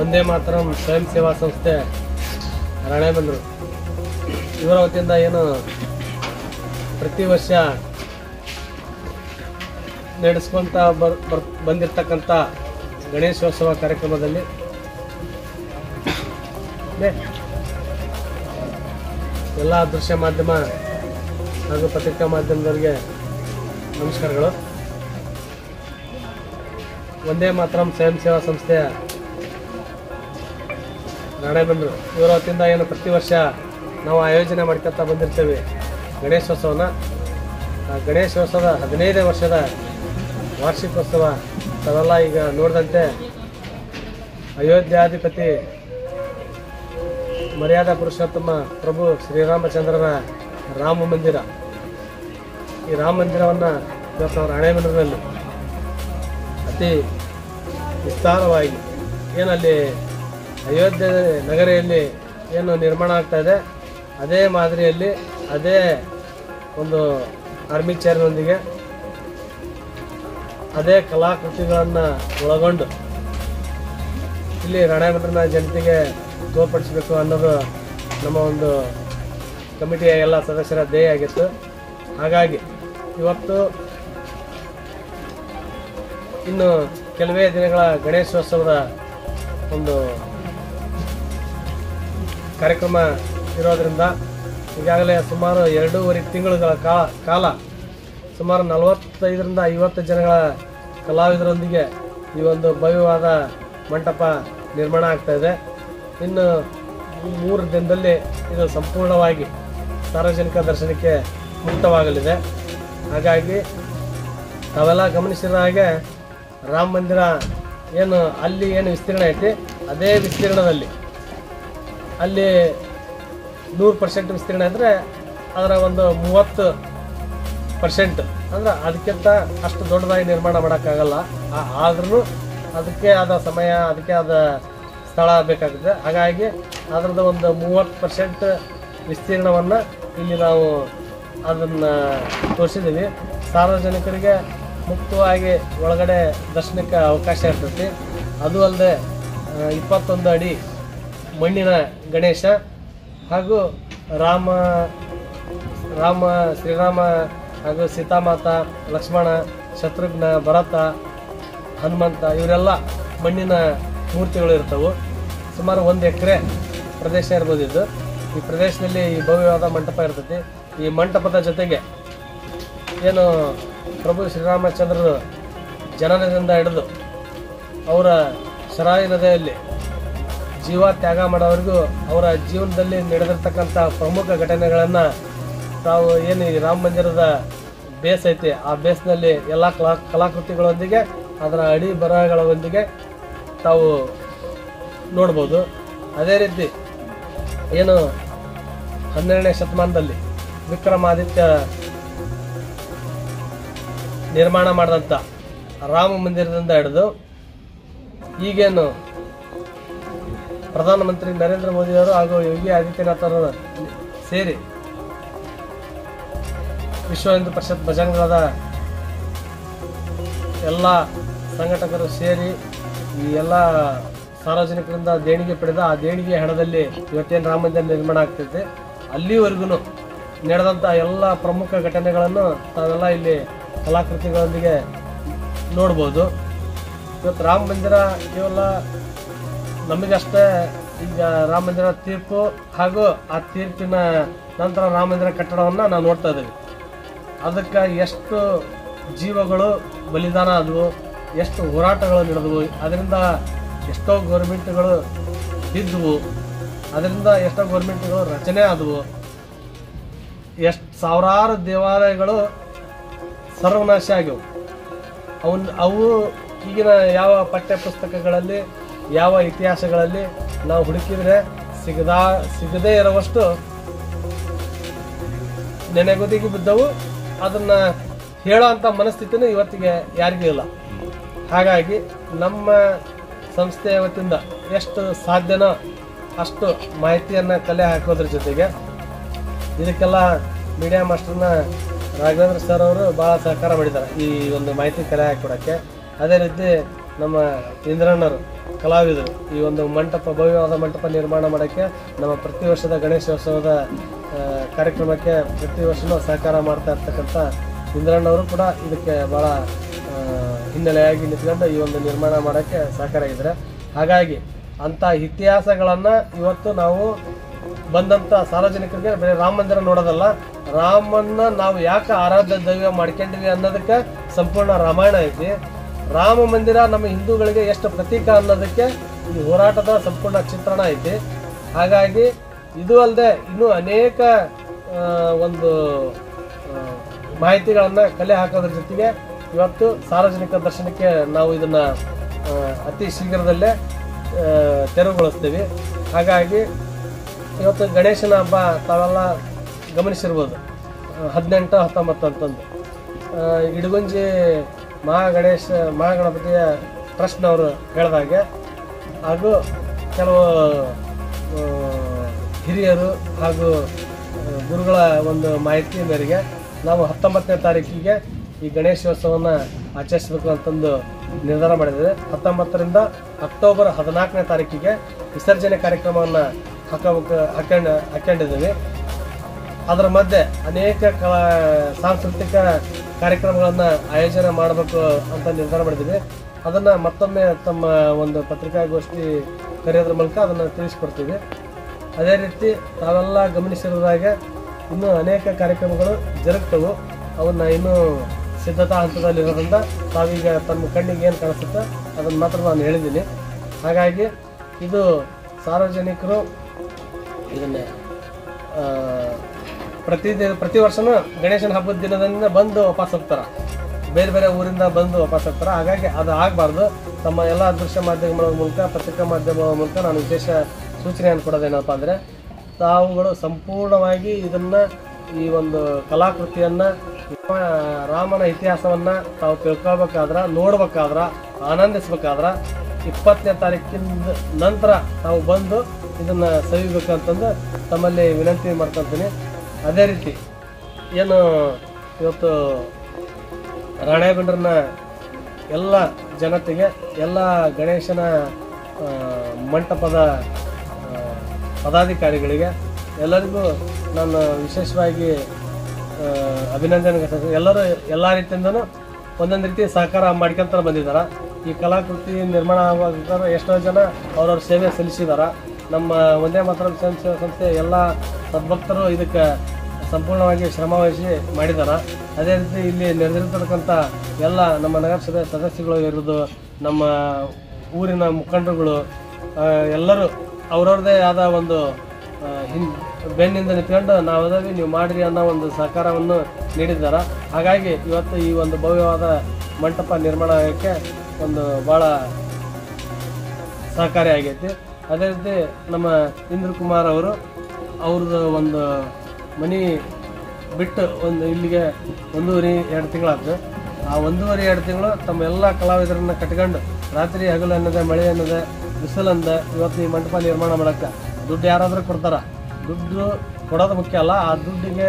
ಒಂದೇ ಮಾತರಂ ಸ್ವಯಂ ಸೇವಾ ಸಂಸ್ಥೆ ರಾಣೆಬೆನ್ನೂರು ಇವರ ವತಿಯಿಂದ ಏನು ಪ್ರತಿ ವರ್ಷ ನಡೆಸ್ಕೊಂತ ಬರ್ ಬರ್ ಬಂದಿರತಕ್ಕಂಥ ಗಣೇಶೋತ್ಸವ ಕಾರ್ಯಕ್ರಮದಲ್ಲಿ ಬೇ. ಎಲ್ಲ ದೃಶ್ಯ ಮಾಧ್ಯಮ ಹಾಗೂ ಪತ್ರಿಕಾ ಮಾಧ್ಯಮದವರಿಗೆ ನಮಸ್ಕಾರಗಳು ಒಂದೇ ಮಾತರಂ ಸ್ವಯಂ ಸೇವಾ ಸಂಸ್ಥೆಯ ರಾಣೆಬೆನ್ನೂರು ಇವರ ವತಿಯಿಂದ ಏನು ಪ್ರತಿ ವರ್ಷ ನಾವು ಆಯೋಜನೆ ಮಾಡ್ಕೊತಾ ಬಂದಿರ್ತೇವೆ ಗಣೇಶೋತ್ಸವನ ಆ ಗಣೇಶೋತ್ಸವದ ಹದಿನೈದೇ ವರ್ಷದ ವಾರ್ಷಿಕೋತ್ಸವ ತಾವೆಲ್ಲ ಈಗ ನೋಡಿದಂತೆ ಅಯೋಧ್ಯಾಧಿಪತಿ ಮರ್ಯಾದಾ ಪುರುಷೋತ್ತಮ ಪ್ರಭು ಶ್ರೀರಾಮಚಂದ್ರನ ರಾಮ ಮಂದಿರ ಈ ರಾಮ ಮಂದಿರವನ್ನು ಇವತ್ತು ನಾವು ರಾಣೆಬೆನ್ನೂರಿನಲ್ಲಿ ಅತಿ ವಿಸ್ತಾರವಾಗಿ ಏನಲ್ಲಿ ಅಯೋಧ್ಯೆ ನಗರಿಯಲ್ಲಿ ಏನು ನಿರ್ಮಾಣ ಆಗ್ತಾ ಇದೆ ಅದೇ ಮಾದರಿಯಲ್ಲಿ ಅದೇ ಒಂದು ಆರ್ಮಿಚರ್ನೊಂದಿಗೆ ಅದೇ ಕಲಾಕೃತಿಗಳನ್ನು ಒಳಗೊಂಡು ಇಲ್ಲಿ ರಾಣೆಬೆನ್ನೂರಿನ ಜನತೆಗೆ ತೋರ್ಪಡಿಸಬೇಕು ಅನ್ನೋದು ನಮ್ಮ ಒಂದು ಕಮಿಟಿಯ ಎಲ್ಲ ಸದಸ್ಯರ ಧ್ಯೇಯ ಆಗಿತ್ತು ಹಾಗಾಗಿ ಇವತ್ತು ಇನ್ನು ಕೆಲವೇ ದಿನಗಳ ಗಣೇಶೋತ್ಸವದ ಒಂದು ಕಾರ್ಯಕ್ರಮ ಇರೋದ್ರಿಂದ ಈಗಾಗಲೇ ಸುಮಾರು ಎರಡೂವರೆ ತಿಂಗಳುಗಳ ಕಾ ಕಾಲ ಸುಮಾರು ನಲವತ್ತೈದರಿಂದ ಐವತ್ತು ಜನಗಳ ಕಲಾವಿದರೊಂದಿಗೆ ಈ ಒಂದು ಭವ್ಯವಾದ ಮಂಟಪ ನಿರ್ಮಾಣ ಆಗ್ತಾ ಇದೆ ಇನ್ನು ಮೂರು ದಿನದಲ್ಲಿ ಇದು ಸಂಪೂರ್ಣವಾಗಿ ಸಾರ್ವಜನಿಕ ದರ್ಶನಕ್ಕೆ ಮುಕ್ತವಾಗಲಿದೆ ಹಾಗಾಗಿ ತಾವೆಲ್ಲ ಗಮನಿಸಿದ ಹಾಗೆ ರಾಮ ಮಂದಿರ ಏನು ಅಲ್ಲಿ ಏನು ವಿಸ್ತೀರ್ಣ ಐತಿ ಅದೇ ವಿಸ್ತೀರ್ಣದಲ್ಲಿ ಅಲ್ಲಿ ನೂರು ಪರ್ಸೆಂಟ್ ವಿಸ್ತೀರ್ಣ ಇದ್ದರೆ ಅದರ ಒಂದು ಮೂವತ್ತು ಪರ್ಸೆಂಟ್ ಅಂದ್ರೆ ಅದಕ್ಕಿಂತ ಅಷ್ಟು ದೊಡ್ಡದಾಗಿ ನಿರ್ಮಾಣ ಮಾಡೋಕ್ಕಾಗಲ್ಲ ಆದ್ರೂ ಅದಕ್ಕೆ ಆದ ಸಮಯ ಅದಕ್ಕೆ ಆದ ಸ್ಥಳ ಬೇಕಾಗುತ್ತೆ ಹಾಗಾಗಿ ಅದರದ್ದು ಒಂದು ಮೂವತ್ತು ಪರ್ಸೆಂಟ್ ವಿಸ್ತೀರ್ಣವನ್ನು ಇಲ್ಲಿ ನಾವು ಅದನ್ನು ತೋರಿಸಿದ್ದೀವಿ ಸಾರ್ವಜನಿಕರಿಗೆ ಮುಕ್ತವಾಗಿ ಒಳಗಡೆ ದರ್ಶನಕ್ಕೆ ಅವಕಾಶ ಇರ್ತೈತಿ ಅದು ಅಲ್ಲದೆ ಇಪ್ಪತ್ತೊಂದು ಅಡಿ ಮಣ್ಣಿನ ಗಣೇಶ ಹಾಗೂ ರಾಮ ರಾಮ ಶ್ರೀರಾಮ ಹಾಗೂ ಸೀತಾಮಾತ ಲಕ್ಷ್ಮಣ ಶತ್ರುಘ್ನ ಭರತ ಹನುಮಂತ ಇವರೆಲ್ಲ ಮಣ್ಣಿನ ಮೂರ್ತಿಗಳು ಇರ್ತವೆ ಸುಮಾರು ಒಂದು ಎಕರೆ ಪ್ರದೇಶ ಇರ್ಬೋದು ಇದು ಈ ಪ್ರದೇಶದಲ್ಲಿ ಈ ಭವ್ಯವಾದ ಮಂಟಪ ಇರ್ತೈತಿ ಈ ಮಂಟಪದ ಜೊತೆಗೆ ಏನು ಪ್ರಭು ಶ್ರೀರಾಮಚಂದ್ರರು ಜನನದಿಂದ ಹಿಡಿದು ಅವರ ಶರಾಯಿ ನದಿಯಲ್ಲಿ ಜೀವ ತ್ಯಾಗ ಮಾಡೋವರೆಗೂ ಅವರ ಜೀವನದಲ್ಲಿ ನಡೆದಿರ್ತಕ್ಕಂಥ ಪ್ರಮುಖ ಘಟನೆಗಳನ್ನು ತಾವು ಏನು ಈ ರಾಮ ಮಂದಿರದ ಬೇಸ್ ಐತಿ ಆ ಬೇಸ್ನಲ್ಲಿ ಎಲ್ಲ ಕಲಾ ಕಲಾಕೃತಿಗಳೊಂದಿಗೆ ಅದರ ಅಡಿ ಬರಹಗಳೊಂದಿಗೆ ತಾವು ನೋಡ್ಬೋದು ಅದೇ ರೀತಿ ಏನು ಹನ್ನೆರಡನೇ ಶತಮಾನದಲ್ಲಿ ವಿಕ್ರಮಾದಿತ್ಯ ನಿರ್ಮಾಣ ಮಾಡಿದಂಥ ರಾಮ ಮಂದಿರದಿಂದ ಹಿಡಿದು ಈಗೇನು ಪ್ರಧಾನಮಂತ್ರಿ ನರೇಂದ್ರ ಮೋದಿಯವರು ಹಾಗೂ ಯೋಗಿ ಆದಿತ್ಯನಾಥ್ ಅವರು ಸೇರಿ ವಿಶ್ವ ಹಿಂದೂ ಪರಿಷತ್ ಭಜಂಗದ ಎಲ್ಲ ಸಂಘಟಕರು ಸೇರಿ ಈ ಎಲ್ಲ ಸಾರ್ವಜನಿಕರಿಂದ ದೇಣಿಗೆ ಪಡೆದ ಆ ದೇಣಿಗೆ ಹಣದಲ್ಲಿ ಇವತ್ತೇನು ರಾಮ ಮಂದಿರ ನಿರ್ಮಾಣ ಆಗ್ತೈತೆ ಅಲ್ಲಿವರೆಗೂ ನಡೆದಂಥ ಎಲ್ಲ ಪ್ರಮುಖ ಘಟನೆಗಳನ್ನು ತಾವೆಲ್ಲ ಇಲ್ಲಿ ಕಲಾಕೃತಿಗಳೊಂದಿಗೆ ನೋಡ್ಬೋದು ಇವತ್ತು ರಾಮ ಮಂದಿರ ಕೇವಲ ನಮಗಷ್ಟೇ ಈಗ ರಾಮ ಮಂದಿರ ತೀರ್ಪು ಹಾಗೂ ಆ ತೀರ್ಪಿನ ನಂತರ ರಾಮ ಮಂದಿರ ಕಟ್ಟಡವನ್ನು ನಾವು ನೋಡ್ತಾ ಇದ್ದೀವಿ ಅದಕ್ಕೆ ಎಷ್ಟು ಜೀವಗಳು ಬಲಿದಾನ ಆದವು ಎಷ್ಟು ಹೋರಾಟಗಳು ನಡೆದವು ಅದರಿಂದ ಎಷ್ಟೋ ಗೌರ್ಮೆಂಟ್ಗಳು ಇದ್ದವು ಅದರಿಂದ ಎಷ್ಟೋ ಗೌರ್ಮೆಂಟ್ಗಳು ರಚನೆ ಆದವು ಎಷ್ಟು ಸಾವಿರಾರು ದೇವಾಲಯಗಳು ಸರ್ವನಾಶ ಆಗ್ಯವು ಅವನ್ ಅವು ಈಗಿನ ಯಾವ ಪಠ್ಯ ಪುಸ್ತಕಗಳಲ್ಲಿ ಯಾವ ಇತಿಹಾಸಗಳಲ್ಲಿ ನಾವು ಹುಡುಕಿದ್ರೆ ಸಿಗದಾ ಸಿಗದೇ ಇರುವಷ್ಟು ನೆನೆಗುದಿಗೆ ಬಿದ್ದವು ಅದನ್ನ ಹೇಳೋ ಅಂಥ ಮನಸ್ಥಿತಿನೂ ಇವತ್ತಿಗೆ ಯಾರಿಗೂ ಇಲ್ಲ ಹಾಗಾಗಿ ನಮ್ಮ ಸಂಸ್ಥೆಯ ವತಿಯಿಂದ ಎಷ್ಟು ಸಾಧ್ಯನೋ ಅಷ್ಟು ಮಾಹಿತಿಯನ್ನು ಕಲೆ ಹಾಕೋದ್ರ ಜೊತೆಗೆ ಇದಕ್ಕೆಲ್ಲ ಮೀಡಿಯಾ ಮಾಸ್ಟರ್ನ ರಾಘವೇಂದ್ರ ಸರ್ ಅವರು ಭಾಳ ಸಹಕಾರ ಮಾಡಿದ್ದಾರೆ ಈ ಒಂದು ಮಾಹಿತಿ ಕಲೆ ಹಾಕೊಡೋಕ್ಕೆ ಅದೇ ರೀತಿ ನಮ್ಮ ಇಂದ್ರಣ್ಣರು ಕಲಾವಿದರು ಈ ಒಂದು ಮಂಟಪ ಭವ್ಯವಾದ ಮಂಟಪ ನಿರ್ಮಾಣ ಮಾಡೋಕ್ಕೆ ನಮ್ಮ ಪ್ರತಿ ವರ್ಷದ ಗಣೇಶೋತ್ಸವದ ಆ, ಕಾರ್ಯಕ್ರಮಕ್ಕೆ ಪ್ರತಿ ವರ್ಷನೂ ಸಹಕಾರ ಮಾಡ್ತಾ ಇರ್ತಕ್ಕಂಥ ಇಂದ್ರಣ್ಣವರು ಕೂಡ ಇದಕ್ಕೆ ಭಾಳ ಆ, ಹಿನ್ನೆಲೆಯಾಗಿ ನಿಂತ್ಕೊಂಡು ಈ ಒಂದು ನಿರ್ಮಾಣ ಮಾಡೋಕ್ಕೆ ಸಹಕಾರಿಯಾಗಿದ್ದಾರೆ ಹಾಗಾಗಿ ಅಂಥ ಇತಿಹಾಸಗಳನ್ನು ಇವತ್ತು ನಾವು ಬಂದಂಥ ಸಾರ್ವಜನಿಕರಿಗೆ ಬರೀ ರಾಮ ಮಂದಿರ ನೋಡೋದಲ್ಲ ರಾಮನ್ನ ನಾವು ಯಾಕೆ ಆರಾಧ್ಯ ದೈವ ಮಾಡ್ಕೊಂಡಿವಿ ಅನ್ನೋದಕ್ಕೆ ಸಂಪೂರ್ಣ ರಾಮಾಯಣ ಐತಿ ರಾಮ ಮಂದಿರ ನಮ್ಮ ಹಿಂದೂಗಳಿಗೆ ಎಷ್ಟು ಪ್ರತೀಕ ಅನ್ನೋದಕ್ಕೆ ಈ ಹೋರಾಟದ ಸಂಪೂರ್ಣ ಚಿತ್ರಣ ಐತಿ ಹಾಗಾಗಿ ಇದು ಅಲ್ಲದೆ ಇನ್ನೂ ಅನೇಕ ಆ, ಒಂದು ಆ, ಮಾಹಿತಿಗಳನ್ನ ಕಲೆ ಹಾಕೋದ್ರ ಜೊತೆಗೆ ಇವತ್ತು ಸಾರ್ವಜನಿಕ ದರ್ಶನಕ್ಕೆ ನಾವು ಇದನ್ನ ಆ, ಅತಿ ಶೀಘ್ರದಲ್ಲೇ ಆ, ತೆರವುಗೊಳಿಸ್ತೀವಿ ಹಾಗಾಗಿ ಇವತ್ತು ಗಣೇಶನ ಹಬ್ಬ ತಾವೆಲ್ಲ ಗಮನಿಸಿರ್ಬೋದು ಹದಿನೆಂಟು ಹತ್ತೊಂಬತ್ತು ಅಂತಂದು ಆ, ಇಡಗುಂಜಿ ಮಹಾಗಣೇಶ ಮಹಾಗಣಪತಿಯ ಟ್ರಸ್ಟ್ನವರು ಹೇಳಿದಾಗೆ ಹಾಗೂ ಕೆಲವು ಆ, ಹಿರಿಯರು ಹಾಗೂ ಆ, ಗುರುಗಳ ಒಂದು ಮಾಹಿತಿ ಮೇರೆಗೆ ನಾವು ಹತ್ತೊಂಬತ್ತನೇ ತಾರೀಕಿಗೆ ಈ ಗಣೇಶೋತ್ಸವವನ್ನು ಆಚರಿಸಬೇಕು ಅಂತಂದು ನಿರ್ಧಾರ ಮಾಡಿದ್ದೇವೆ ಹತ್ತೊಂಬತ್ತರಿಂದ ಅಕ್ಟೋಬರ್ ಹದಿನಾಲ್ಕನೇ ತಾರೀಕಿಗೆ ವಿಸರ್ಜನೆ ಕಾರ್ಯಕ್ರಮವನ್ನು ಹಾಕಬೇಕು ಹಾಕೊಂಡು ಹಾಕೊಂಡಿದ್ದೀವಿ ಅದರ ಮಧ್ಯೆ ಅನೇಕ ಕಲಾ ಸಾಂಸ್ಕೃತಿಕ ಕಾರ್ಯಕ್ರಮಗಳನ್ನು ಆಯೋಜನೆ ಮಾಡಬೇಕು ಅಂತ ನಿರ್ಧಾರ ಮಾಡಿದ್ದೀವಿ ಅದನ್ನು ಮತ್ತೊಮ್ಮೆ ತಮ್ಮ ಒಂದು ಪತ್ರಿಕಾಗೋಷ್ಠಿ ಕರೆಯೋದ್ರ ಮೂಲಕ ಅದನ್ನು ತಿಳಿಸ್ಕೊಡ್ತೀವಿ ಅದೇ ರೀತಿ ತಾವೆಲ್ಲ ಗಮನಿಸಿರೋದಾಗೆ ಇನ್ನೂ ಅನೇಕ ಕಾರ್ಯಕ್ರಮಗಳು ಜರುಗ್ತವು ಅವನ್ನ ಇನ್ನೂ ಸಿದ್ಧತಾ ಹಂತದಲ್ಲಿರೋದ್ರಿಂದ ತಾವೀಗ ತಮ್ಮ ಕಣ್ಣಿಗೆ ಏನು ಕಾಣಿಸುತ್ತೆ ಅದನ್ನು ಮಾತ್ರ ನಾನು ಹೇಳಿದ್ದೀನಿ ಹಾಗಾಗಿ ಇದು ಸಾರ್ವಜನಿಕರು ಇದನ್ನೇ ಆ, ಪ್ರತಿ ದಿ- ಪ್ರತಿ ವರ್ಷನೂ ಗಣೇಶನ ಹಬ್ಬದ ದಿನದಿಂದ ಬಂದು ವಾಪಸ್ ಹೋಗ್ತಾರ ಬೇರೆ ಬೇರೆ ಊರಿಂದ ಬಂದು ವಾಪಸ್ ಹೋಗ್ತಾರ ಹಾಗಾಗಿ ಅದು ಆಗಬಾರ್ದು ತಮ್ಮ ಎಲ್ಲ ದೃಶ್ಯ ಮಾಧ್ಯಮಗಳ ಮೂಲಕ ಪತ್ರಿಕಾ ಮಾಧ್ಯಮಗಳ ಮೂಲಕ ನಾನು ವಿಶೇಷ ಸೂಚನೆಯನ್ನು ಕೊಡೋದೇನಪ್ಪ ಅಂದರೆ ತಾವುಗಳು ಸಂಪೂರ್ಣವಾಗಿ ಇದನ್ನ ಈ ಒಂದು ಕಲಾಕೃತಿಯನ್ನ ಆ, ರಾಮನ ಇತಿಹಾಸವನ್ನ ತಾವು ತಿಳ್ಕೊಳ್ಬೇಕಾದ್ರ ನೋಡ್ಬೇಕಾದ್ರ ಆನಂದಿಸ್ಬೇಕಾದ್ರ ಇಪ್ಪತ್ತನೇ ತಾರೀಕಿನ ನಂತರ ತಾವು ಬಂದು ಇದನ್ನ ಸವಿಬೇಕಂತಂದು ತಮ್ಮಲ್ಲಿ ವಿನಂತಿ ಮಾಡ್ಕೊತೀನಿ ಅದೇ ರೀತಿ ಏನು ಇವತ್ತು ರಾಣೇಬೆಂಡ್ರನ್ನ ಎಲ್ಲ ಜನತೆಗೆ ಎಲ್ಲ ಗಣೇಶನ ಆ, ಮಂಟಪದ ಆ, ಪದಾಧಿಕಾರಿಗಳಿಗೆ ಎಲ್ಲರಿಗೂ ನಾನು ವಿಶೇಷವಾಗಿ ಆ, ಅಭಿನಂದನೆ ವ್ಯಕ್ತಪಡಿಸ್ತೀನಿ. ಎಲ್ಲರೂ ಎಲ್ಲ ರೀತಿಯಿಂದನೂ ಒಂದೊಂದು ರೀತಿ ಸಹಕಾರ ಮಾಡ್ಕೊಂತ ಬಂದಿದ್ದಾರೆ ಈ ಕಲಾಕೃತಿ ನಿರ್ಮಾಣ ಆಗುವಾಗ ಎಷ್ಟೋ ಜನ ಅವ್ರವ್ರ ಸೇವೆ ಸಲ್ಲಿಸಿದಾರ ನಮ್ಮ ಒಂದೇ ಮಾತ್ರ ಸಂಸ್ಥೆ ಸಂಸ್ಥೆ ಎಲ್ಲ ಸದ್ಭಕ್ತರು ಇದಕ್ಕೆ ಸಂಪೂರ್ಣವಾಗಿ ಶ್ರಮವಹಿಸಿ ಮಾಡಿದಾರ ಅದೇ ರೀತಿ ಇಲ್ಲಿ ನೆರೆದಿರ್ತಕ್ಕಂಥ ಎಲ್ಲ ನಮ್ಮ ನಗರಸಭೆ ಸದಸ್ಯಗಳು ಇರೋದು ನಮ್ಮ ಊರಿನ ಮುಖಂಡರುಗಳು ಆ, ಎಲ್ಲರೂ ಅವ್ರವ್ರದ್ದೇ ಆದ ಒಂದು ಆ, ಹಿನ್ ಬೆನ್ನಿಂದ ನಿಂತ್ಕೊಂಡು ನಾವು ಅದಾವಿ ನೀವು ಮಾಡಿರಿ ಅನ್ನೋ ಒಂದು ಸಹಕಾರವನ್ನು ನೀಡಿದ್ದಾರೆ ಹಾಗಾಗಿ ಇವತ್ತು ಈ ಒಂದು ಭವ್ಯವಾದ ಮಂಟಪ ನಿರ್ಮಾಣ ಆಗೋಕ್ಕೆ ಒಂದು ಭಾಳ ಸಹಕಾರಿಯಾಗೈತಿ ಅದೇ ರೀತಿ ನಮ್ಮ ಇಂದ್ರ ಕುಮಾರ್ ಅವರು ಅವ್ರದ್ದು ಒಂದು ಮನಿ ಬಿಟ್ಟು ಒಂದು ಇಲ್ಲಿಗೆ ಒಂದೂವರೆ ಎರಡು ತಿಂಗಳಾಯ್ತು ಆ ಒಂದೂವರೆ ಎರಡು ತಿಂಗಳು ತಮ್ಮ ಎಲ್ಲ ಕಲಾವಿದರನ್ನ ಕಟ್ಕೊಂಡು ರಾತ್ರಿ ಹಗಲು ಅನ್ನದೆ ಮಳೆ ಅನ್ನದೆ ಬಿಸಿಲು ಅಂದ ಇವತ್ತು ಈ ಮಂಟಪ ನಿರ್ಮಾಣ ಮಾಡಕ್ಕೆ ದುಡ್ಡು ಯಾರಾದರೂ ಕೊಡ್ತಾರ ದುಡ್ಡು ಕೊಡೋದು ಮುಖ್ಯ ಅಲ್ಲ ಆ ದುಡ್ಡಿಗೆ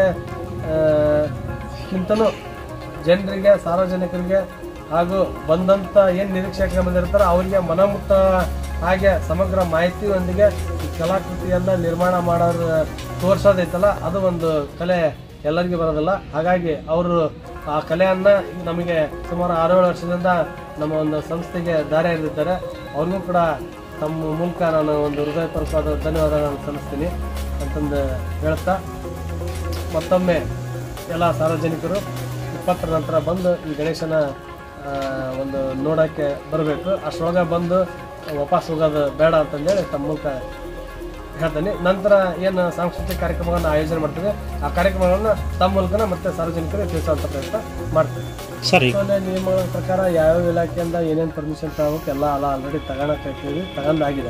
ಕಿಂತನೂ ಜನರಿಗೆ ಸಾರ್ವಜನಿಕರಿಗೆ ಹಾಗೂ ಬಂದಂಥ ಏನು ನಿರೀಕ್ಷೆ ಬಂದಿರ್ತಾರೋ ಅವರಿಗೆ ಮನಮುಟ್ಟ ಹಾಗೆ ಸಮಗ್ರ ಮಾಹಿತಿಯೊಂದಿಗೆ ಈ ಕಲಾಕೃತಿಯನ್ನು ನಿರ್ಮಾಣ ಮಾಡೋದು ತೋರ್ಸೋದೈತಲ್ಲ ಅದು ಒಂದು ಕಲೆ ಎಲ್ಲರಿಗೂ ಬರೋದಿಲ್ಲ ಹಾಗಾಗಿ ಅವರು ಆ ಕಲೆಯನ್ನು ನಮಗೆ ಸುಮಾರು ಆರೇಳು ವರ್ಷದಿಂದ ನಮ್ಮ ಒಂದು ಸಂಸ್ಥೆಗೆ ದಾರಿ ಎರೆದಿದ್ದಾರೆ ಅವ್ರಿಗೂ ಕೂಡ ತಮ್ಮ ಮೂಲಕ ನಾನು ಒಂದು ಹೃದಯಪೂರ್ವಕವಾದ ಧನ್ಯವಾದಗಳನ್ನು ಸಲ್ಲಿಸ್ತೀನಿ ಅಂತಂದು ಹೇಳ್ತಾ ಮತ್ತೊಮ್ಮೆ ಎಲ್ಲ ಸಾರ್ವಜನಿಕರು ಇಪ್ಪತ್ತರ ನಂತರ ಬಂದು ಈ ಗಣೇಶನ ಆ, ಒಂದು ನೋಡೋಕ್ಕೆ ಬರಬೇಕು ಅಷ್ಟರೊಳಗೆ ಬಂದು ವಾಪಸ್ ಹೋಗೋದು ಬೇಡ ಅಂತಂದೇಳಿ ತಮ್ಮ ಮೂಲಕ ಹೇಳ್ತೀನಿ ನಂತರ ಏನು ಸಾಂಸ್ಕೃತಿಕ ಕಾರ್ಯಕ್ರಮಗಳನ್ನು ಆಯೋಜನೆ ಮಾಡ್ತೀವಿ ಆ ಕಾರ್ಯಕ್ರಮಗಳನ್ನು ತಮ್ಮ ಮೂಲಕನ ಮತ್ತೆ ಸಾರ್ವಜನಿಕರಿಗೆ ತಿಳಿಸುವಂಥ ಪ್ರಯತ್ನ ಮಾಡ್ತೀವಿ ಸರಿ ಸುತ್ತೋಲೆ ನಿಯಮಗಳ ಪ್ರಕಾರ ಯಾವ್ಯಾವ ಇಲಾಖೆಯಿಂದ ಏನೇನು ಪರ್ಮಿಷನ್ ತಗೋಬೇಕು ಎಲ್ಲ ಅಲ್ಲ ಆಲ್ರೆಡಿ ತಗೊಳಕ್ಕಾಗ್ತೀವಿ ತಗೊಂಡಾಗಿದೆ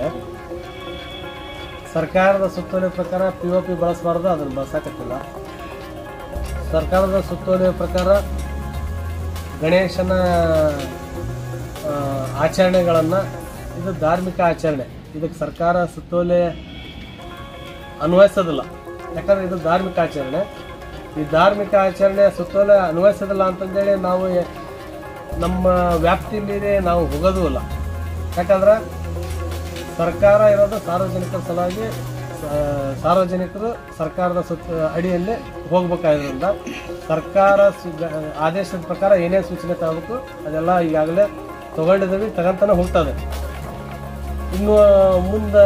ಸರ್ಕಾರದ ಸುತ್ತೋಲೆ ಪ್ರಕಾರ ಪಿ ಒ ಪಿ ಬಳಸಬಾರ್ದು ಅದನ್ನು ಬಳಸಕತ್ತಿಲ್ಲ ಸರ್ಕಾರದ ಸುತ್ತೋಲೆ ಪ್ರಕಾರ ಗಣೇಶನ ಆ, ಆಚರಣೆಗಳನ್ನು ಇದು ಧಾರ್ಮಿಕ ಆಚರಣೆ ಇದಕ್ಕೆ ಸರ್ಕಾರ ಸುತ್ತೋಲೆ ಅನ್ವಯಿಸೋದಿಲ್ಲ ಯಾಕಂದ್ರೆ ಇದು ಧಾರ್ಮಿಕ ಆಚರಣೆ ಈ ಧಾರ್ಮಿಕ ಆಚರಣೆ ಸುತ್ತೋಲೆ ಅನ್ವಯಿಸೋದಿಲ್ಲ ಅಂತಂದೇಳಿ ನಾವು ಎ- ನಮ್ಮ ವ್ಯಾಪ್ತಿ ಮೀರಿ ನಾವು ಹೋಗೋದೂ ಇಲ್ಲ ಯಾಕಂದ್ರೆ ಸರ್ಕಾರ ಇರೋದು ಸಾರ್ವಜನಿಕರ ಸಲುವಾಗಿ ಸಾ- ಸಾರ್ವಜನಿಕರು ಸರ್ಕಾರದ ಸುತ್ತ ಅಡಿಯಲ್ಲಿ ಹೋಗ್ಬೇಕಾದ್ರಿಂದ ಸರ್ಕಾರ ಸು- ಆದೇಶದ ಪ್ರಕಾರ ಏನೇ ಸೂಚನೆ ತಗೋಬೇಕು ಅದೆಲ್ಲ ಈಗಾಗಲೇ ತಗೊಂಡಿದ್ದೀವಿ ತಗೊಂತಾನೆ ಹೋಗ್ತದೆ ಇನ್ನು ಮುಂದೆ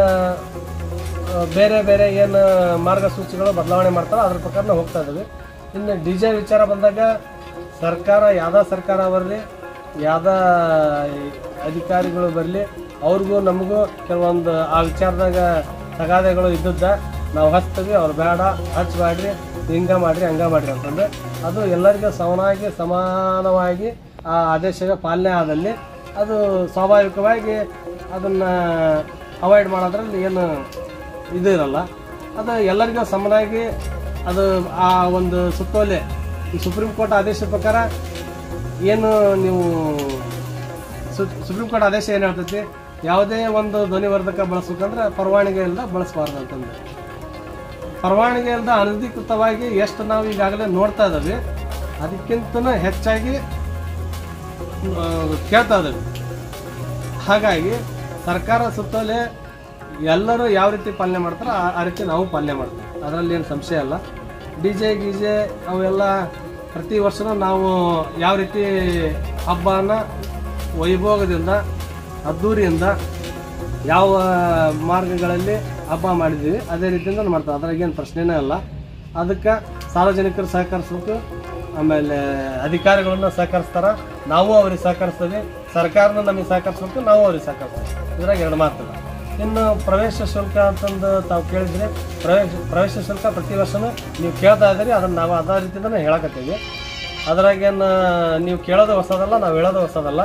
ಆ, ಬೇರೆ ಬೇರೆ ಏನು ಮಾರ್ಗಸೂಚಿಗಳು ಬದಲಾವಣೆ ಮಾಡ್ತಾರೋ ಅದ್ರ ಪ್ರಕಾರ ಹೋಗ್ತಾ ಇದ್ದೀವಿ ಇನ್ನು ಡಿ ಜೆ ವಿಚಾರ ಬಂದಾಗ ಸರ್ಕಾರ ಯಾವ್ದಾ ಸರ್ಕಾರ ಬರಲಿ ಯಾವ್ದಾ ಅಧಿಕಾರಿಗಳು ಬರಲಿ ಅವ್ರಿಗೂ ನಮಗೂ ಕೆಲವೊಂದು ಆ ವಿಚಾರದಾಗ ತಗಾದೆಗಳು ಇದ್ದದ್ದ ನಾವು ಹಚ್ತೀವಿ ಅವ್ರು ಬೇಡ ಹಚ್ಚಬೇಡ್ರಿ ಹಿಂಗ ಮಾಡ್ರಿ ಹಂಗ ಮಾಡ್ರಿ ಅಂತಂದು ಅದು ಎಲ್ಲರಿಗೂ ಸಮನಾಗಿ ಸಮಾನವಾಗಿ ಆ ಆದೇಶದ ಪಾಲನೆ ಆದಲ್ಲಿ ಅದು ಸ್ವಾಭಾವಿಕವಾಗಿ ಅದನ್ನ ಅವಾಯ್ಡ್ ಮಾಡೋದ್ರಲ್ಲಿ ಏನು ಇದು ಇರಲ್ಲ ಅದು ಎಲ್ಲರಿಗೂ ಸಮನಾಗಿ ಅದು ಆ ಒಂದು ಸುತ್ತೋಲೆ ಈ ಸುಪ್ರೀಂ ಕೋರ್ಟ್ ಆದೇಶದ ಪ್ರಕಾರ ಏನು ನೀವು ಸು- ಸುಪ್ರೀಂ ಕೋರ್ಟ್ ಆದೇಶ ಏನು ಹೇಳ್ತೈತಿ ಯಾವುದೇ ಒಂದು ಧ್ವನಿವರ್ಧಕ ಬಳಸ್ಬೇಕಂದ್ರೆ ಪರವಾನಗಿ ಇಲ್ಲದ ಬಳಸಬಾರ್ದು ಅಂತಂದು ಪರವಾನಗಿ ಇಲ್ಲದ ಅನಧಿಕೃತವಾಗಿ ಎಷ್ಟು ನಾವು ಈಗಾಗಲೇ ನೋಡ್ತಾ ಇದ್ದೀವಿ ಅದಕ್ಕಿಂತ ಹೆಚ್ಚಾಗಿ ಆ, ಕೇಳ್ತಾ ಇದ್ದೀವಿ ಹಾಗಾಗಿ ಸರ್ಕಾರ ಸುತ್ತಲೇ ಎಲ್ಲರೂ ಯಾವ ರೀತಿ ಪಾಲನೆ ಮಾಡ್ತಾರೋ ಆ- ಆ ರೀತಿ ನಾವು ಪಾಲನೆ ಮಾಡ್ತೀವಿ ಅದರಲ್ಲಿ ಏನು ಸಂಶಯ ಇಲ್ಲ ಡಿ ಜೆ ಗಿಜೆ ಅವೆಲ್ಲ ಪ್ರತಿ ವರ್ಷನೂ ನಾವು ಯಾವ ರೀತಿ ಹಬ್ಬನ ವೈಭೋಗದಿಂದ ಅದ್ಧೂರಿಯಿಂದ ಯಾವ ಮಾರ್ಗಗಳಲ್ಲಿ ಹಬ್ಬ ಮಾಡಿದ್ದೀವಿ ಅದೇ ರೀತಿಯಿಂದ ಮಾಡ್ತಾರೆ ಅದ್ರಾಗ ಏನು ಪ್ರಶ್ನೆನೇ ಇಲ್ಲ ಅದಕ್ಕೆ ಸಾರ್ವಜನಿಕರು ಸಹಕರಿಸ್ಬೇಕು ಆಮೇಲೆ ಅಧಿಕಾರಿಗಳನ್ನ ಸಹಕರಿಸ್ತಾರ ನಾವು ಅವ್ರಿಗೆ ಸಹಕರಿಸ್ತೀವಿ ಸರ್ಕಾರನ ನಮಗೆ ಸಹಕರಿಸ್ಬೇಕು ನಾವು ಅವ್ರಿಗೆ ಸಹಕರಿಸ್ತೀವಿ ಇದ್ರಾಗ ಎರಡು ಮಾತಿಲ್ಲ ಇನ್ನು ಪ್ರವೇಶ ಶುಲ್ಕ ಅಂತಂದು ತಾವು ಕೇಳಿದ್ರೆ ಪ್ರವೇಶ ಪ್ರವೇಶ ಶುಲ್ಕ ಪ್ರತಿ ವರ್ಷನೂ ನೀವು ಕೇಳ್ತಾ ಇದ್ದೀರಿ ಅದನ್ನು ನಾವು ಅದೇ ರೀತಿಯಿಂದನೇ ಹೇಳಕತ್ತೀವಿ ಅದ್ರಾಗೇನು ನೀವು ಕೇಳೋದು ಹೊಸದಲ್ಲ ನಾವು ಹೇಳೋದು ಹೊಸದಲ್ಲ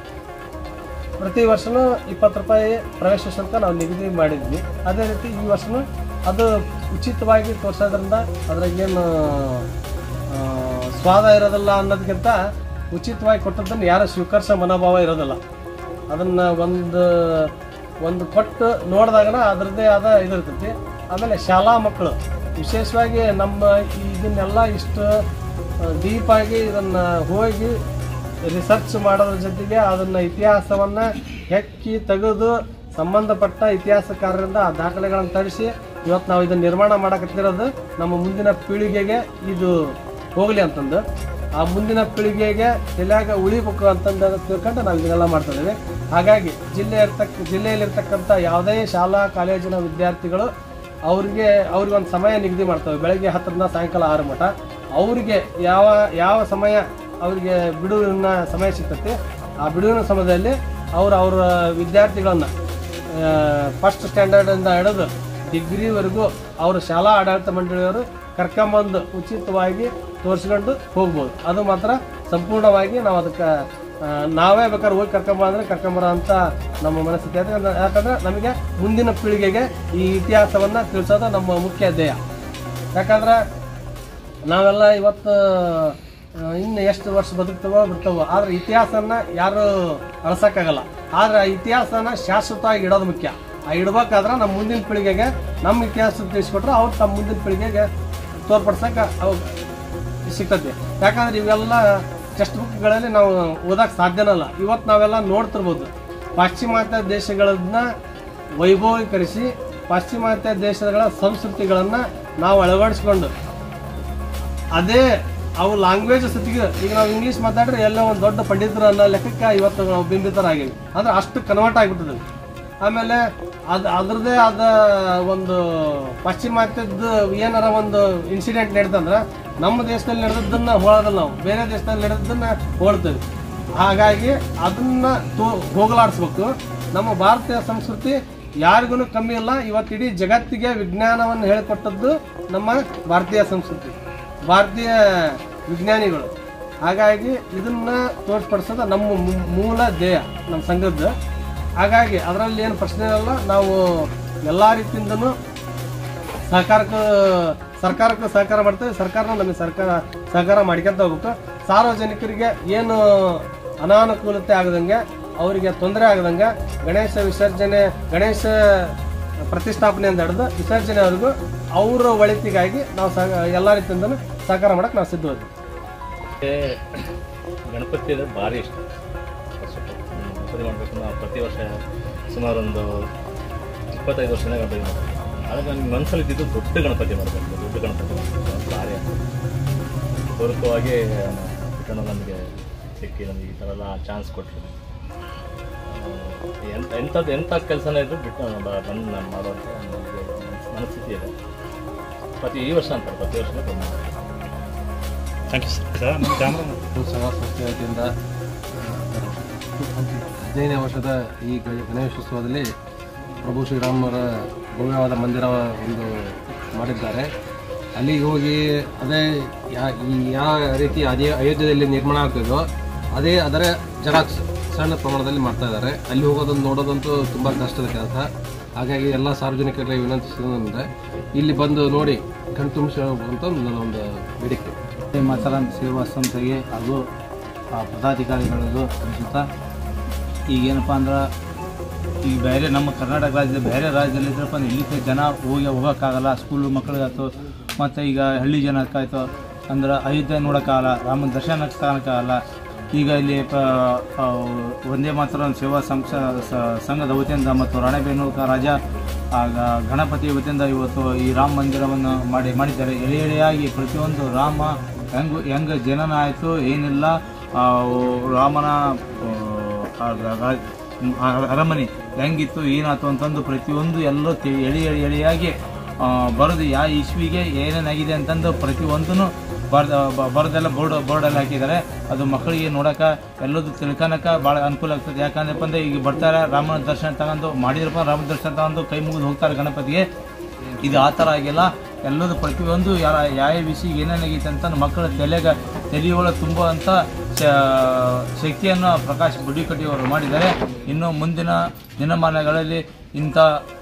ಪ್ರತಿ ವರ್ಷನೂ ಇಪ್ಪತ್ತು ರೂಪಾಯಿ ಪ್ರವೇಶ ಶುಲ್ಕ ನಾವು ನಿಗದಿ ಮಾಡಿದ್ವಿ ಅದೇ ರೀತಿ ಈ ವರ್ಷನೂ ಅದು ಉಚಿತವಾಗಿ ತೋರಿಸೋದ್ರಿಂದ ಅದ್ರಾಗೇನು ಆ, ಸ್ವಾದ ಇರೋದಿಲ್ಲ ಅನ್ನೋದಕ್ಕಿಂತ ಉಚಿತವಾಗಿ ಕೊಟ್ಟದ್ದನ್ನು ಯಾರು ಸ್ವೀಕರಿಸೋ ಮನೋಭಾವ ಇರೋದಿಲ್ಲ ಅದನ್ನು ಒಂದು ಒಂದು ಕೊಟ್ಟು ನೋಡಿದಾಗನ ಅದರದ್ದೇ ಆದ ಇದಿರ್ತೈತಿ ಆಮೇಲೆ ಶಾಲಾ ಮಕ್ಕಳು ವಿಶೇಷವಾಗಿ ನಮ್ಮ ಇದನ್ನೆಲ್ಲ ಇಷ್ಟು ಡೀಪಾಗಿ ಇದನ್ನು ಹೋಗಿ ರಿಸರ್ಚ್ ಮಾಡೋದ್ರ ಜೊತೆಗೆ ಅದನ್ನ ಇತಿಹಾಸವನ್ನ ಹೆಕ್ಕಿ ತೆಗೆದು ಸಂಬಂಧಪಟ್ಟ ಇತಿಹಾಸಕಾರರಿಂದ ಆ ದಾಖಲೆಗಳನ್ನು ತರಿಸಿ ಇವತ್ತು ನಾವು ಇದನ್ನ ನಿರ್ಮಾಣ ಮಾಡಕತ್ತಿರೋದು ನಮ್ಮ ಮುಂದಿನ ಪೀಳಿಗೆಗೆ ಇದು ಹೋಗ್ಲಿ ಅಂತಂದು ಆ ಮುಂದಿನ ಪೀಳಿಗೆಗೆ ತಲೆಯಾಗ ಉಳಿಬೇಕು ಅಂತಂದು ತಿಳ್ಕೊಂಡು ನಾವು ಇದನ್ನೆಲ್ಲ ಮಾಡ್ತಾ ಇದ್ದೀವಿ ಹಾಗಾಗಿ ಜಿಲ್ಲೆ ಇರ್ತಕ್ಕ ಜಿಲ್ಲೆಯಲ್ಲಿರ್ತಕ್ಕಂಥ ಯಾವುದೇ ಶಾಲಾ ಕಾಲೇಜಿನ ವಿದ್ಯಾರ್ಥಿಗಳು ಅವ್ರಿಗೆ ಅವ್ರಿಗೆ ಒಂದು ಸಮಯ ನಿಗದಿ ಮಾಡ್ತೇವೆ ಬೆಳಗ್ಗೆ ಹತ್ತರಿಂದ ಸಾಯಂಕಾಲ ಆರು ಮಟ ಅವ್ರಿಗೆ ಯಾವ ಯಾವ ಸಮಯ ಅವರಿಗೆ ಬಿಡುವಿನ ಸಮಯ ಸಿಗ್ತೈತಿ ಆ ಬಿಡುವಿನ ಸಮಯದಲ್ಲಿ ಅವರು ಅವರ ವಿದ್ಯಾರ್ಥಿಗಳನ್ನ ಫಸ್ಟ್ ಸ್ಟ್ಯಾಂಡರ್ಡಿಂದ ಹಿಡಿದು ಡಿಗ್ರಿವರೆಗೂ ಅವರು ಶಾಲಾ ಆಡಳಿತ ಮಂಡಳಿಯವರು ಕರ್ಕೊಂಬಂದು ಉಚಿತವಾಗಿ ತೋರಿಸ್ಕೊಂಡು ಹೋಗ್ಬೋದು ಅದು ಮಾತ್ರ ಸಂಪೂರ್ಣವಾಗಿ ನಾವು ಅದಕ್ಕೆ ಆ, ನಾವೇ ಬೇಕಾದ್ರೆ ಹೋಗಿ ಕರ್ಕೊಂಬಂದ್ರೆ ಕರ್ಕೊಂಬರೋ ಅಂತ ನಮ್ಮ ಮನಸ್ಥಿತಿ ಐತೆ ಯಾಕಂದ್ರೆ- ಯಾಕಂದ್ರೆ ನಮಗೆ ಮುಂದಿನ ಪೀಳಿಗೆಗೆ ಈ ಇತಿಹಾಸವನ್ನ ತಿಳಿಸೋದು ನಮ್ಮ ಮುಖ್ಯ ಧ್ಯೇಯ ಯಾಕಂದ್ರೆ ನಾವೆಲ್ಲ ಇವತ್ತು ಆ, ಇನ್ನು ಎಷ್ಟು ವರ್ಷ ಬದುಕ್ತವೋ ಬಿಡ್ತವೋ ಆದ್ರೆ ಇತಿಹಾಸನ ಯಾರು ಅಳ್ಸಕ್ಕಾಗಲ್ಲ ಆದ್ರೆ ಆ ಇತಿಹಾಸನ ಶಾಶ್ವತವಾಗಿ ಇಡೋದು ಮುಖ್ಯ ಆ ಇಡ್ಬೇಕಾದ್ರೆ ನಮ್ಮ ಮುಂದಿನ ಪೀಳಿಗೆಗೆ ನಮ್ಮ ಇತಿಹಾಸ ತಿಳಿಸ್ಕೊಟ್ರೆ ಅವ್ರು ತಮ್ಮ ಮುಂದಿನ ಪೀಳಿಗೆಗೆ ತೋರ್ಪಡ್ಸಕ್ಕೆ ಅವ್ ಸಿಗ್ತೈತಿ ಯಾಕಂದ್ರೆ ಇವೆಲ್ಲ ಟೆಕ್ಸ್ಟ್ ಬುಕ್ಗಳಲ್ಲಿ ನಾವು ಓದಕ್ಕೆ ಸಾಧ್ಯನಲ್ಲ ಇವತ್ತು ನಾವೆಲ್ಲ ನೋಡ್ತಿರ್ಬೋದು ಪಾಶ್ಚಿಮಾತ್ಯ ದೇಶಗಳನ್ನ ವೈಭವೀಕರಿಸಿ ಪಾಶ್ಚಿಮಾತ್ಯ ದೇಶಗಳ ಸಂಸ್ಕೃತಿಗಳನ್ನ ನಾವು ಅಳವಡಿಸ್ಕೊಂಡು ಅದೇ ಅವು ಲ್ಯಾಂಗ್ವೇಜ್ ಸತಿಗೆ ಈಗ ನಾವು ಇಂಗ್ಲೀಷ್ ಮಾತಾಡ್ರೆ ಎಲ್ಲ ಒಂದು ದೊಡ್ಡ ಪಂಡಿತರು ಅನ್ನೋ ಲೆಕ್ಕಕ್ಕೆ ಇವತ್ತು ನಾವು ಬಿಂಬಿತರಾಗಿವಿ ಅಂದ್ರೆ ಅಷ್ಟು ಕನ್ವರ್ಟ್ ಆಗಿಬಿಟ್ಟದೆ ಆಮೇಲೆ ಅದು ಅದ್ರದ್ದೇ ಆದ ಒಂದು ಪಾಶ್ಚಿಮಾತ್ಯದ ಏನಾರ ಒಂದು ಇನ್ಸಿಡೆಂಟ್ ನಡೀತಂದ್ರೆ ನಮ್ಮ ದೇಶದಲ್ಲಿ ನಡೆದದ್ದನ್ನ ಹೋಳೋದಲ್ಲ ನಾವು ಬೇರೆ ದೇಶದಲ್ಲಿ ನಡೆದದ್ದನ್ನ ಹೋಳ್ತೇವೆ ಹಾಗಾಗಿ ಅದನ್ನ ತೋ- ಹೋಗಲಾಡಿಸ್ಬೇಕು ನಮ್ಮ ಭಾರತೀಯ ಸಂಸ್ಕೃತಿ ಯಾರಿಗೂ ಕಮ್ಮಿ ಇಲ್ಲ ಇವತ್ತು ಇಡೀ ಜಗತ್ತಿಗೆ ವಿಜ್ಞಾನವನ್ನು ಹೇಳಿಕೊಟ್ಟದ್ದು ನಮ್ಮ ಭಾರತೀಯ ಸಂಸ್ಕೃತಿ ಭಾರತೀಯ ವಿಜ್ಞಾನಿಗಳು ಹಾಗಾಗಿ ಇದನ್ನ ತೋರ್ಸ್ಪಡಿಸೋದು ನಮ್ಮ ಮೂ- ಮೂಲ ಧ್ಯೇಯ ನಮ್ಮ ಸಂಘದ್ದು ಹಾಗಾಗಿ ಅದರಲ್ಲಿ ಏನು ಪ್ರಶ್ನೆ ಇರಲ್ಲ ನಾವು ಎಲ್ಲ ರೀತಿಯಿಂದನೂ ಸಹಕಾರಕ್ಕೆ ಸರ್ಕಾರಕ್ಕೆ ಸಹಕಾರ ಮಾಡ್ತೇವೆ ಸರ್ಕಾರನ ನಮಗೆ ಸರ್ಕಾರ ಸಹಕಾರ ಮಾಡ್ಕೊಂತ ಹೋಗ್ಬೇಕು ಸಾರ್ವಜನಿಕರಿಗೆ ಏನು ಅನಾನುಕೂಲತೆ ಆಗದಂಗೆ ಅವರಿಗೆ ತೊಂದರೆ ಆಗದಂಗೆ ಗಣೇಶ ವಿಸರ್ಜನೆ ಗಣೇಶ ಪ್ರತಿಷ್ಠಾಪನೆಯಿಂದ ಹಿಡಿದು ವಿಸರ್ಜನೆವರೆಗೂ ಅವರ ಒಳಿತಿಗಾಗಿ ನಾವು ಸಹ ಎಲ್ಲ ರೀತಿಯಿಂದನೂ ಸಹಕಾರ ಮಾಡಕ್ಕೆ ನಾವು ಸಿದ್ಧವಾದ್ವಿ ಮತ್ತೆ ಗಣಪತಿ ಅಂದರೆ ಭಾರಿ ಇಷ್ಟ ಫಸ್ಟ್ ಗಣಪತಿ ಮಾಡಬೇಕು ನಾವು ಪ್ರತಿ ವರ್ಷ ಸುಮಾರು ಒಂದು ಇಪ್ಪತ್ತೈದು ವರ್ಷನೇ ಗಣಪತಿ ಮಾಡ್ತೀನಿ ಆದರೆ ನನಗೆ ಮನಸ್ಸಲ್ಲಿ ಇದ್ದಿದ್ದು ದೊಡ್ಡ ಗಣಪತಿ ಮಾಡಬೇಕು ದೊಡ್ಡ ಗಣಪತಿ ಮಾಡಬೇಕು ಭಾರಿ ಅಂತ ಪೂರಕವಾಗಿ ಪುಟ್ಟಣ್ಣ ನನಗೆ ಸಿಕ್ಕಿ ನನಗೆ ಈ ಥರ ಎಲ್ಲ ಚಾನ್ಸ್ ಕೊಟ್ಟರು ಎಂಥ ಎಂಥದ್ದು ಎಂಥ ಕೆಲಸನೇ ಇದ್ದರೂ ಬಿಟ್ಟು ನಾನು ಬ- ಬಂದು ನಾನು ಮಾಡುವಂಥ ನನಗೆ ಮನಸ್ಥಿತಿ ಇದೆ ಪ್ರತಿ ಈ ವರ್ಷ ಅಂತಾರೆ ಪ್ರತಿ ವರ್ಷನೇ ಬಂದು ಮಾಡ್ತೀನಿ. ಥ್ಯಾಂಕ್ ಯು ಸರ್ ನಮ್ಮ ಕ್ಯಾಮ್ರಾ ಸಂಘ ಸಂಸ್ಥೆ ವತಿಯಿಂದ ಹದಿನೈದನೇ ವರ್ಷದ ಈ ಗ- ಗಣೇಶೋತ್ಸವದಲ್ಲಿ ಪ್ರಭು ಶ್ರೀರಾಮರ ಭವ್ಯವಾದ ಮಂದಿರ ಒಂದು ಮಾಡಿದ್ದಾರೆ ಅಲ್ಲಿಗೆ ಹೋಗಿ ಅದೇ ಯಾ ಈ ಯಾವ ರೀತಿ ಅದೇ ಅಯೋಧ್ಯೆಯಲ್ಲಿ ನಿರ್ಮಾಣ ಆಗ್ತಿದೋ ಅದೇ ಅದರ ಜೆರಾಕ್ಸ್ ಸಣ್ಣ ಪ್ರಮಾಣದಲ್ಲಿ ಮಾಡ್ತಾ ಇದ್ದಾರೆ ಅಲ್ಲಿ ಹೋಗೋದನ್ನು ನೋಡೋದಂತೂ ತುಂಬ ಕಷ್ಟದ ಕೆಲಸ ಹಾಗಾಗಿ ಎಲ್ಲ ಸಾರ್ವಜನಿಕರಿಗೆ ವಿನಂತಿಸಿದ್ರೆ ಇಲ್ಲಿ ಬಂದು ನೋಡಿ ಕಣ್ತುಂಬಿಸುವಂತ ನನ್ನ ಒಂದು ಬೇಡಿಕೆ ಶ್ರೀ ಮಾತಾರಾಮ್ ಸೇವಾ ಸಂಸ್ಥೆಗೆ ಹಾಗೂ ಆ ಪದಾಧಿಕಾರಿಗಳಿಗೂ ಅನಿಸುತ್ತಾ ಈಗೇನಪ್ಪ ಅಂದ್ರೆ ಈಗ ಬೇರೆ ನಮ್ಮ ಕರ್ನಾಟಕ ರಾಜ್ಯದ ಬೇರೆ ರಾಜ್ಯದಲ್ಲಿ ಇದ್ರಪ್ಪ ಅಂದ್ರೆ ಇಲ್ಲಿ ಜನ ಹೋಗಿ ಹೋಗೋಕ್ಕಾಗಲ್ಲ ಸ್ಕೂಲು ಮಕ್ಕಳಿಗಾಯ್ತು ಮತ್ತು ಈಗ ಹಳ್ಳಿ ಜನಕ್ಕಾಯ್ತು ಅಂದ್ರೆ ಅಯೋಧ್ಯೆ ನೋಡೋಕ್ಕಾಗಲ್ಲ ರಾಮನ ದರ್ಶನಕ್ಕೆ ಕಾಣಕ್ಕಾಗಲ್ಲ ಈಗ ಇಲ್ಲಿ ಪ ಆ, ಒಂದೇ ಮಾತ್ರ ಸೇವಾ ಸಂಘ ಸಂಘದ ವತಿಯಿಂದ ಮತ್ತು ರಾಣೆಬೆನ್ನೂರು ರಾಜ ಆಗ ಗಣಪತಿ ವತಿಯಿಂದ ಇವತ್ತು ಈ ರಾಮ ಮಂದಿರವನ್ನು ಮಾಡಿ ಮಾಡಿದ್ದಾರೆ ಎಳೆ ಎಳೆಯಾಗಿ ಪ್ರತಿಯೊಂದು ರಾಮ ಹೆಂಗ್ ಹೆಂಗ್ ಜನನ ಆಯಿತು ಏನಿಲ್ಲ ಆ, ರಾಮನ ಆ, ಆ, ರಾ- ಆ ಅರಮನೆ ಹೆಂಗಿತ್ತು ಏನಾಯ್ತು ಅಂತಂದು ಪ್ರತಿಯೊಂದು ಎಲ್ಲರೂ ತಿ- ಎಳೆ ಎಳೆ ಎಳೆಯಾಗಿ ಆ, ಬರೆದು ಯಾವ ಇಸ್ವಿಗೆ ಏನೇನಾಗಿದೆ ಅಂತಂದು ಪ್ರತಿಯೊಂದನ್ನು ಬರ್ದ ಬ- ಬರೆದೆಲ್ಲ ಬೋರ್ಡ್ ಬೋರ್ಡಲ್ಲಿ ಹಾಕಿದ್ದಾರೆ ಅದು ಮಕ್ಕಳಿಗೆ ನೋಡಕ ಎಲ್ಲದೂ ತಿಳ್ಕೊಳಕ ಭಾಳ ಅನುಕೂಲ ಆಗ್ತದೆ ಯಾಕಂದ್ರಪ್ಪ ಅಂದ್ರೆ ಈಗ ಬರ್ತಾರೆ ರಾಮನ ದರ್ಶನ ತಗೊಂಡು ಮಾಡಿದ್ರಪ್ಪ ರಾಮನ ದರ್ಶನ ತಗೊಂಡು ಕೈ ಮುಗಿದು ಹೋಗ್ತಾರೆ ಗಣಪತಿಗೆ ಇದು ಆ ಥರ ಆಗಿಲ್ಲ ಎಲ್ಲದೂ ಪ್ರತಿಯೊಂದು ಯಾರ ಯಾವ ವಿಷಯ ಏನೇನಾಗೈತೆ ಅಂತ ಮಕ್ಕಳ ತಲೆಗೆ ತಲೆಯೊಳಗೆ ತುಂಬುವಂಥ ಶ- ಶಕ್ತಿಯನ್ನು ಪ್ರಕಾಶ್ ಬುಡಿಕಟ್ಟಿ ಅವರು ಮಾಡಿದ್ದಾರೆ ಇನ್ನು ಮುಂದಿನ ದಿನಮಾನಗಳಲ್ಲಿ ಇಂಥ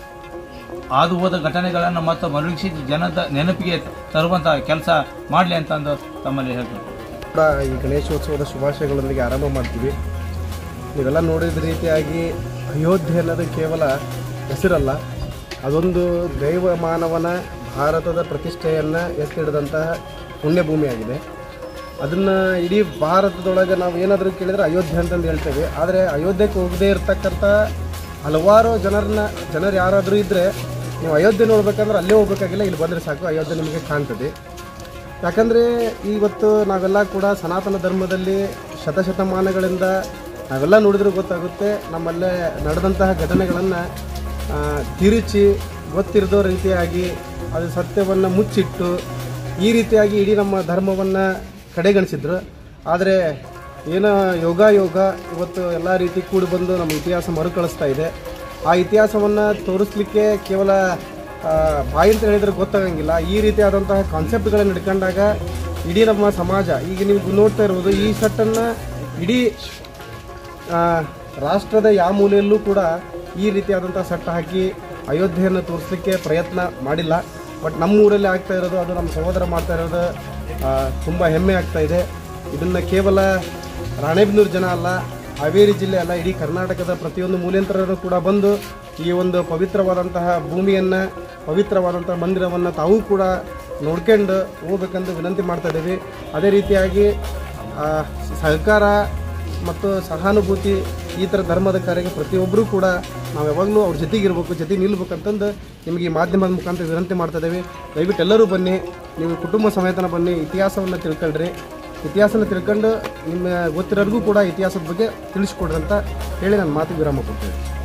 ಆದು ಹೋದ ಘಟನೆಗಳನ್ನು ಮತ್ತು ಮರುಗಿಸಿ ಜನದ ನೆನಪಿಗೆ ತರುವಂಥ ಕೆಲಸ ಮಾಡಲಿ ಅಂತಂದು ತಮ್ಮಲ್ಲಿ ಹೇಳ್ತೀನಿ ಕೂಡ ಈ ಗಣೇಶೋತ್ಸವದ ಶುಭಾಶಯಗಳೊಂದಿಗೆ ಆರಂಭ ಮಾಡ್ತೀವಿ ನೀವೆಲ್ಲ ನೋಡಿದ ರೀತಿಯಾಗಿ ಅಯೋಧ್ಯೆ ಅನ್ನೋದು ಕೇವಲ ಹೆಸರಲ್ಲ ಅದೊಂದು ದೈವ ಮಾನವನ ಭಾರತದ ಪ್ರತಿಷ್ಠೆಯನ್ನು ಎತ್ತಿ ಹಿಡಿದಂತಹ ಪುಣ್ಯಭೂಮಿಯಾಗಿದೆ ಅದನ್ನು ಇಡೀ ಭಾರತದೊಳಗೆ ನಾವು ಏನಾದರೂ ಕೇಳಿದರೆ ಅಯೋಧ್ಯೆ ಅಂತಂದು ಹೇಳ್ತೇವೆ ಆದರೆ ಅಯೋಧ್ಯೆಗೆ ಹೋಗದೇ ಇರತಕ್ಕಂಥ ಹಲವಾರು ಜನರನ್ನ ಜನರು ಯಾರಾದರೂ ಇದ್ದರೆ ನೀವು ಅಯೋಧ್ಯೆ ನೋಡ್ಬೇಕಂದ್ರೆ ಅಲ್ಲೇ ಹೋಗ್ಬೇಕಾಗಿಲ್ಲ ಇಲ್ಲಿ ಬಂದರೆ ಸಾಕು ಅಯೋಧ್ಯೆ ನಿಮಗೆ ಕಾಣ್ತದೆ ಯಾಕಂದರೆ ಇವತ್ತು ನಾವೆಲ್ಲ ಕೂಡ ಸನಾತನ ಧರ್ಮದಲ್ಲಿ ಶತಶತಮಾನಗಳಿಂದ ನಾವೆಲ್ಲ ನೋಡಿದ್ರೆ ಗೊತ್ತಾಗುತ್ತೆ ನಮ್ಮಲ್ಲೇ ನಡೆದಂತಹ ಘಟನೆಗಳನ್ನು ತಿರುಚಿ ಗೊತ್ತಿರದೋ ರೀತಿಯಾಗಿ ಅದು ಸತ್ಯವನ್ನು ಮುಚ್ಚಿಟ್ಟು ಈ ರೀತಿಯಾಗಿ ಇಡೀ ನಮ್ಮ ಧರ್ಮವನ್ನು ಕಡೆಗಣಿಸಿದ್ರು ಆದರೆ ಏನೋ ಯೋಗ ಯೋಗ ಇವತ್ತು ಎಲ್ಲ ರೀತಿ ಕೂಡಿ ಬಂದು ನಮ್ಮ ಇತಿಹಾಸ ಮರುಕಳಿಸ್ತಾ ಇದೆ ಆ ಇತಿಹಾಸವನ್ನು ತೋರಿಸ್ಲಿಕ್ಕೆ ಕೇವಲ ಆ, ಬಾಯಿ ಅಂತ ಹೇಳಿದ್ರೆ ಗೊತ್ತಾಗಂಗಿಲ್ಲ ಈ ರೀತಿಯಾದಂತಹ ಕಾನ್ಸೆಪ್ಟ್ಗಳನ್ನು ಹಿಡ್ಕೊಂಡಾಗ ಇಡೀ ನಮ್ಮ ಸಮಾಜ ಈಗ ನೀವು ನೋಡ್ತಾ ಇರ್ಬೋದು ಈ ಸೆಟ್ಟನ್ನು ಇಡೀ ಆ, ರಾಷ್ಟ್ರದ ಯಾವ ಮೂಲೆಯಲ್ಲೂ ಕೂಡ ಈ ರೀತಿಯಾದಂಥ ಸೆಟ್ ಹಾಕಿ ಅಯೋಧ್ಯೆಯನ್ನು ತೋರಿಸ್ಲಿಕ್ಕೆ ಪ್ರಯತ್ನ ಮಾಡಿಲ್ಲ ಬಟ್ ನಮ್ಮ ಊರಲ್ಲಿ ಆಗ್ತಾ ಇರೋದು ಅದು ನಮ್ಮ ಸಹೋದರ ಮಾಡ್ತಾ ಇರೋದು ತುಂಬ ಹೆಮ್ಮೆ ಆಗ್ತಾ ಇದೆ ಇದನ್ನು ಕೇವಲ ರಾಣೆಬೆನ್ನೂರು ಜನ ಅಲ್ಲ ಹಾವೇರಿ ಜಿಲ್ಲೆ ಅಲ್ಲ ಇಡೀ ಕರ್ನಾಟಕದ ಪ್ರತಿಯೊಂದು ಮೂಲೆಂತರರು ಕೂಡ ಬಂದು ಈ ಒಂದು ಪವಿತ್ರವಾದಂತಹ ಭೂಮಿಯನ್ನು ಪವಿತ್ರವಾದಂತಹ ಮಂದಿರವನ್ನು ತಾವೂ ಕೂಡ ನೋಡ್ಕೊಂಡು ಹೋಗ್ಬೇಕಂತ ವಿನಂತಿ ಮಾಡ್ತಾ ಇದ್ದೀವಿ ಅದೇ ರೀತಿಯಾಗಿ ಆ, ಸಹಕಾರ ಮತ್ತು ಸಹಾನುಭೂತಿ ಈ ಥರ ಧರ್ಮದ ಕಾರ್ಯಕ್ಕೆ ಪ್ರತಿಯೊಬ್ಬರೂ ಕೂಡ ನಾವು ಯಾವಾಗಲೂ ಅವ್ರ ಜೊತೆಗಿರ್ಬೇಕು ಜೊತೆಗೆ ನಿಲ್ಬೇಕಂತಂದು ನಿಮಗೆ ಈ ಮಾಧ್ಯಮದ ಮುಖಾಂತರ ವಿನಂತಿ ಮಾಡ್ತಾ ಇದ್ದೀವಿ ದಯವಿಟ್ಟು ಎಲ್ಲರೂ ಬನ್ನಿ ನೀವು ಕುಟುಂಬ ಸಮೇತನ ಬನ್ನಿ ಇತಿಹಾಸವನ್ನು ತಿಳ್ಕೊಳ್ರಿ ಇತಿಹಾಸನ ತಿಳ್ಕೊಂಡು ನಿಮ್ಮ ಗೊತ್ತಿರೋರಿಗೂ ಕೂಡ ಇತಿಹಾಸದ ಬಗ್ಗೆ ತಿಳಿಸ್ಕೊಡ್ರಿ ಅಂತ ಹೇಳಿ ನಾನು ಮಾತಿಗೆ ವಿರಾಮ ಕೊಡ್ತೀನಿ